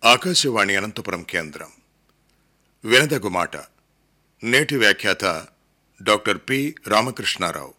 ఆకాశవాణి అనంతపురం కేంద్రం వినదగు మాట నేటి వ్యాఖ్యాత డాక్టర్ పి రామకృష్ణారావు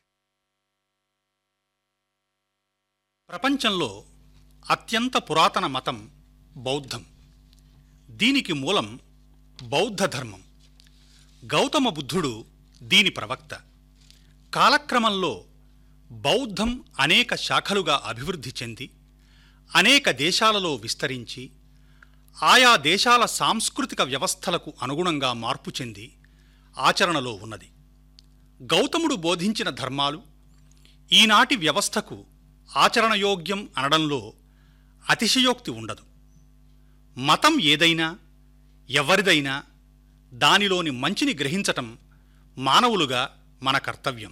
ప్రపంచంలో అత్యంత పురాతన మతం బౌద్ధం దీనికి మూలం బౌద్ధ ధర్మం గౌతమ బుద్ధుడు దీని ప్రవక్త కాలక్రమంలో బౌద్ధం అనేక శాఖలుగా అభివృద్ధి చెంది అనేక దేశాలలో విస్తరించి ఆయా దేశాల సాంస్కృతిక వ్యవస్థలకు అనుగుణంగా మార్పు చెంది ఆచరణలో ఉన్నది గౌతముడు బోధించిన ధర్మాలు ఈనాటి వ్యవస్థకు ఆచరణయోగ్యం అనడంలో అతిశయోక్తి ఉండదు మతం ఏదైనా ఎవరిదైనా దానిలోని మంచిని గ్రహించటం మానవులుగా మన కర్తవ్యం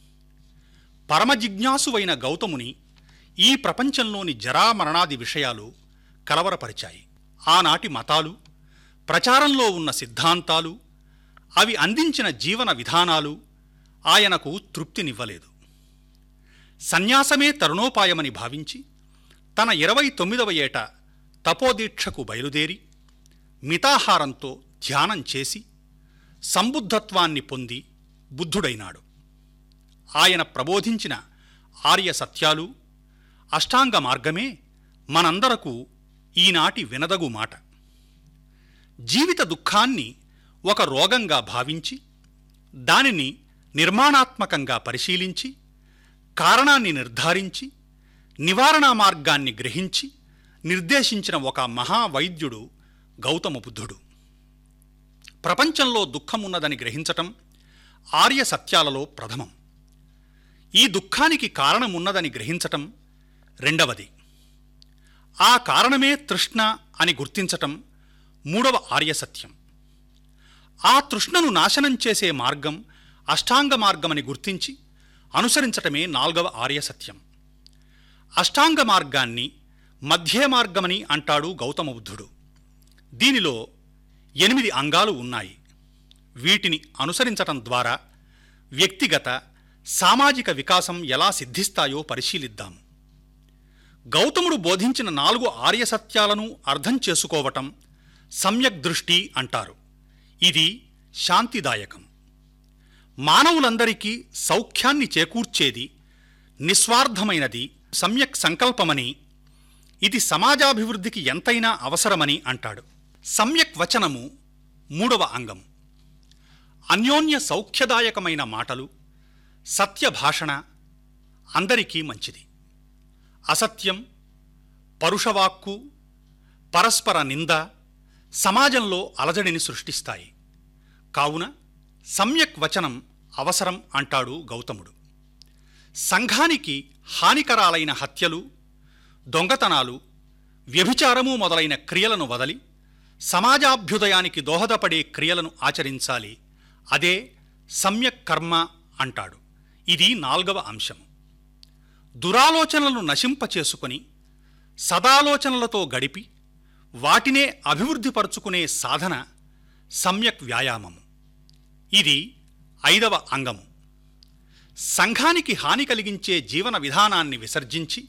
పరమజిజ్ఞాసువైన గౌతముని ఈ ప్రపంచంలోని జరామరణాది విషయాలు కలవరపరిచాయి ఆనాటి మతాలు ప్రచారంలో ఉన్న సిద్ధాంతాలు అవి అందించిన జీవన విధానాలు ఆయనకు తృప్తినివ్వలేదు సన్యాసమే తరుణోపాయమని భావించి తన ఇరవై తొమ్మిదవ ఏట తపోదీక్షకు బయలుదేరి మితాహారంతో ధ్యానం చేసి సంబుద్ధత్వాన్ని పొంది బుద్ధుడైనాడు ఆయన ప్రబోధించిన ఆర్య సత్యాలు అష్టాంగ మార్గమే మనందరకు ఈనాటి వినదగు మాట జీవిత దుఃఖాన్ని ఒక రోగంగా భావించి దానిని నిర్మాణాత్మకంగా పరిశీలించి కారణాన్ని నిర్ధారించి నివారణా మార్గాన్ని గ్రహించి నిర్దేశించిన ఒక మహావైద్యుడు గౌతమ బుద్ధుడు ప్రపంచంలో దుఃఖమున్నదని గ్రహించటం ఆర్య సత్యాలలో ప్రథమం ఈ దుఃఖానికి కారణమున్నదని గ్రహించటం రెండవది ఆ కారణమే తృష్ణ అని గుర్తించటం మూడవ ఆర్య సత్యం ఆ తృష్ణను నాశనం చేసే మార్గం అష్టాంగ మార్గమని గుర్తించి అనుసరించటమే నాల్గవ ఆర్య సత్యం అష్టాంగ మార్గాన్ని మధ్య మార్గమని అంటాడు గౌతమ బుద్ధుడు దీనిలో ఎనిమిది అంగాలు ఉన్నాయి వీటిని అనుసరించటం ద్వారా వ్యక్తిగత సామాజిక వికాసం ఎలా సిద్ధిస్తాయో పరిశీలిద్దాము గౌతముడు బోధించిన నాలుగు ఆర్య సత్యాలను అర్థం చేసుకోవటం సమ్యక్ దృష్టి అంటారు ఇది శాంతిదాయకం మానవులందరికీ సౌఖ్యాన్ని చేకూర్చేది నిస్వార్థమైనది సమ్యక్ సంకల్పమని ఇది సమాజాభివృద్ధికి ఎంతైనా అవసరమని అంటాడు సమ్యక్ వచనము మూడవ అంగం అన్యోన్య సౌఖ్యదాయకమైన మాటలు సత్య భాషణ అందరికీ మంచిది అసత్యం పరుషవాక్కు పరస్పర నింద సమాజంలో అలజడిని సృష్టిస్తాయి కావున సమ్యక్ వచనం అవసరం అంటాడు గౌతముడు సంఘానికి హానికరాలైన హత్యలు దొంగతనాలు వ్యభిచారము మొదలైన క్రియలను వదలి సమాజాభ్యుదయానికి దోహదపడే క్రియలను ఆచరించాలి అదే సమ్యక్ కర్మ అంటాడు ఇది నాల్గవ అంశం దురాలోచనలను నశింపచేసుకొని సదాలోచనలతో గడిపి వాటినే అభివృద్ధిపరుచుకునే సాధన సమ్యక్ వ్యాయామము ఇది ఐదవ అంగము సంఘానికి హాని కలిగించే జీవన విధానాన్ని విసర్జించి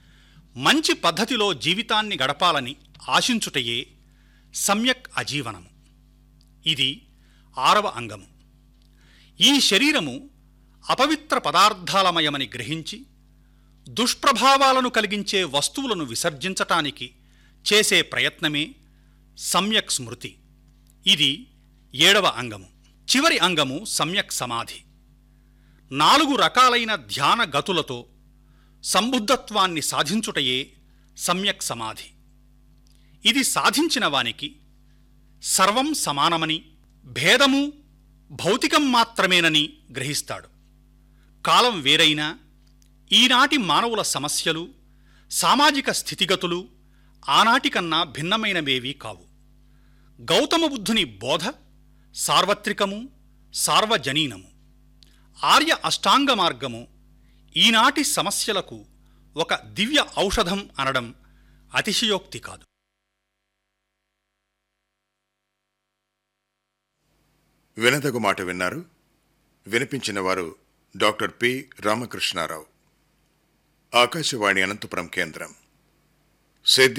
మంచి పద్ధతిలో జీవితాన్ని గడపాలని ఆశించుటయే సమ్యక్ అజీవనము ఇది ఆరవ అంగము ఈ శరీరము అపవిత్ర పదార్థాలమయమని గ్రహించి దుష్ప్రభావాలను కలిగించే వస్తువులను విసర్జించటానికి చేసే ప్రయత్నమే సమ్యక్ స్మృతి ఇది ఏడవ అంగము చివరి అంగము సమ్యక్ సమాధి నాలుగు రకాలైన ధ్యాన గతులతో సంబుద్ధత్వాన్ని సాధించుటయే సమ్యక్ సమాధి ఇది సాధించిన వానికి సర్వం సమానమని భేదము భౌతికం మాత్రమేనని గ్రహిస్తాడు కాలం వేరైనా ఈనాటి మానవుల సమస్యలు సామాజిక స్థితిగతులు ఆనాటికన్నా భిన్నమైనవేవీ కావు గౌతమ బుద్ధుని బోధ సార్వత్రికము సార్వజనీనము ఆర్య అష్టాంగ మార్గము ఈనాటి సమస్యలకు ఒక దివ్య ఔషధం అనడం అతిశయోక్తి కాదు వినదగు మాట విన్నారు వినిపించిన వారు డాక్టర్ పి రామకృష్ణారావు ఆకాశవాణి అనంతపురం కేంద్రం సేద్య